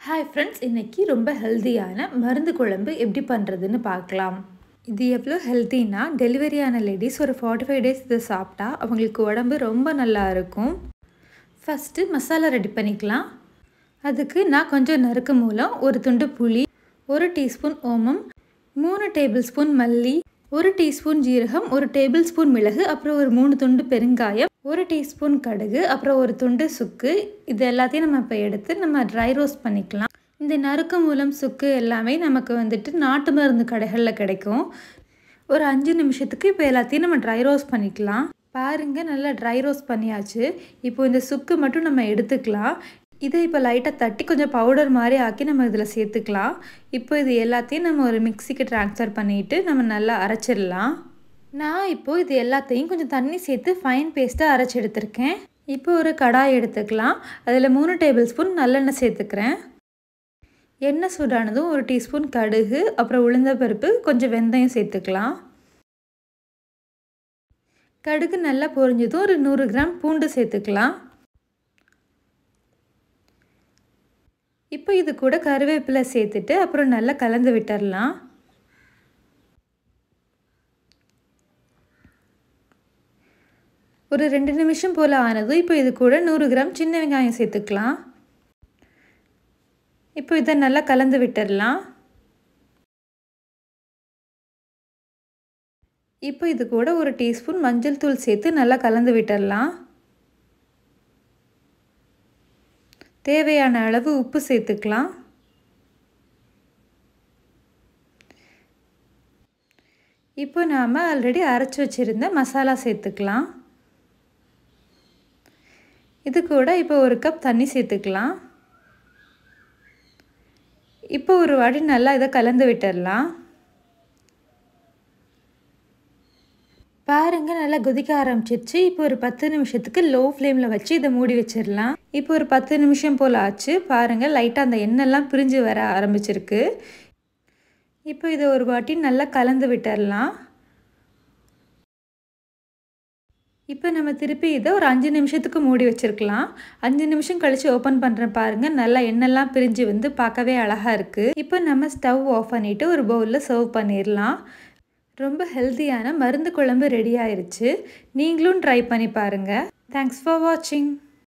hi friends இன்றைக்கி ரொம்ப ஹெல்த்தியான மருந்து குழம்பு எப்படி பண்ணுறதுன்னு பார்க்கலாம் இது எவ்வளோ ஹெல்த்தினா டெலிவரியான லேடிஸ் ஒரு ஃபார்ட்டி ஃபைவ் டேஸ் இதை சாப்பிட்டா அவங்களுக்கு உடம்பு ரொம்ப நல்லா இருக்கும் ஃபஸ்ட்டு மசாலா ரெடி பண்ணிக்கலாம் அதுக்கு நான் கொஞ்சம் நறுக்கு மூலம் ஒரு துண்டு புளி ஒரு டீஸ்பூன் ஓமம் மூணு டேபிள் ஸ்பூன் மல்லி ஒரு டீஸ்பூன் ஜீரகம் ஒரு டேபிள் ஸ்பூன் மிளகு அப்புறம் ஒரு மூணு துண்டு பெருங்காயம் ஒரு டீஸ்பூன் கடுகு அப்புறம் ஒரு துண்டு சுக்கு இது எல்லாத்தையும் நம்ம இப்போ எடுத்து நம்ம ட்ரை ரோஸ்ட் பண்ணிக்கலாம் இந்த நறுக்கு மூலம் சுக்கு எல்லாமே நமக்கு வந்துட்டு நாட்டு மருந்து கடைகளில் கிடைக்கும் ஒரு அஞ்சு நிமிஷத்துக்கு இப்போ எல்லாத்தையும் நம்ம ட்ரை ரோஸ்ட் பண்ணிக்கலாம் பாருங்கள் நல்லா ட்ரை ரோஸ்ட் பண்ணியாச்சு இப்போ இந்த சுக்கு மட்டும் நம்ம எடுத்துக்கலாம் இதை இப்போ லைட்டாக தட்டி கொஞ்சம் பவுடர் மாதிரி ஆக்கி நம்ம இதில் சேர்த்துக்கலாம் இப்போ இது எல்லாத்தையும் நம்ம ஒரு மிக்சிக்கு ட்ரான்ஸ்ஃபர் பண்ணிவிட்டு நம்ம நல்லா அரைச்சிடலாம் நான் இப்போது இது எல்லாத்தையும் கொஞ்சம் தண்ணி சேர்த்து ஃபைன் பேஸ்ட்டாக அரைச்சி எடுத்திருக்கேன் இப்போ ஒரு கடாய் எடுத்துக்கலாம் அதில் மூணு டேபிள் ஸ்பூன் நல்லெண்ணெய் சேர்த்துக்கிறேன் எண்ணெய் சூடானதும் ஒரு டீஸ்பூன் கடுகு அப்புறம் உளுந்த பருப்பு கொஞ்சம் வெந்தயம் சேர்த்துக்கலாம் கடுகு நல்லா பொரிஞ்சதும் ஒரு நூறு கிராம் பூண்டு சேர்த்துக்கலாம் இப்போ இது கூட கருவேப்பிலை சேர்த்துட்டு அப்புறம் நல்லா கலந்து விட்டுடலாம் ஒரு ரெண்டு நிமிஷம் போல் ஆனதும் இப்போ இது கூட நூறு கிராம் சின்ன வெங்காயம் சேர்த்துக்கலாம் இப்போ இதை நல்லா கலந்து விட்டுடலாம் இப்போ இது கூட ஒரு டீஸ்பூன் மஞ்சள் தூள் சேர்த்து நல்லா கலந்து விட்டுடலாம் தேவையான அளவு உப்பு சேர்த்துக்கலாம் இப்போ நாம் ஆல்ரெடி அரைச்சி வச்சுருந்த மசாலா சேர்த்துக்கலாம் இது கூட இப்போ ஒரு கப் தண்ணி சேர்த்துக்கலாம் இப்போ ஒரு வாட்டி நல்லா இதை கலந்து விட்டுடலாம் பாருங்கள் நல்லா கொதிக்க ஆரம்பிச்சிருச்சு இப்போ ஒரு பத்து நிமிஷத்துக்கு லோ ஃப்ளேமில் வச்சு இதை மூடி வச்சிடலாம் இப்போ ஒரு பத்து நிமிஷம் போல் ஆச்சு பாருங்கள் லைட்டாக அந்த எண்ணெய்லாம் பிரிஞ்சு வர ஆரம்பிச்சிருக்கு இப்போ இதை ஒரு வாட்டி நல்லா கலந்து விட்டுடலாம் இப்போ நம்ம திருப்பி இதை ஒரு அஞ்சு நிமிஷத்துக்கு மூடி வச்சுருக்கலாம் அஞ்சு நிமிஷம் கழித்து ஓப்பன் பண்ணுறேன் பாருங்கள் நல்லா எண்ணெய்லாம் பிரிஞ்சு வந்து பார்க்கவே அழகாக இருக்குது இப்போ நம்ம ஸ்டவ் ஆஃப் பண்ணிவிட்டு ஒரு பவுலில் சர்வ் பண்ணிடலாம் ரொம்ப ஹெல்த்தியான மருந்து குழம்பு ரெடி ஆயிடுச்சு நீங்களும் ட்ரை பண்ணி பாருங்கள் தேங்க்ஸ் ஃபார் வாட்சிங்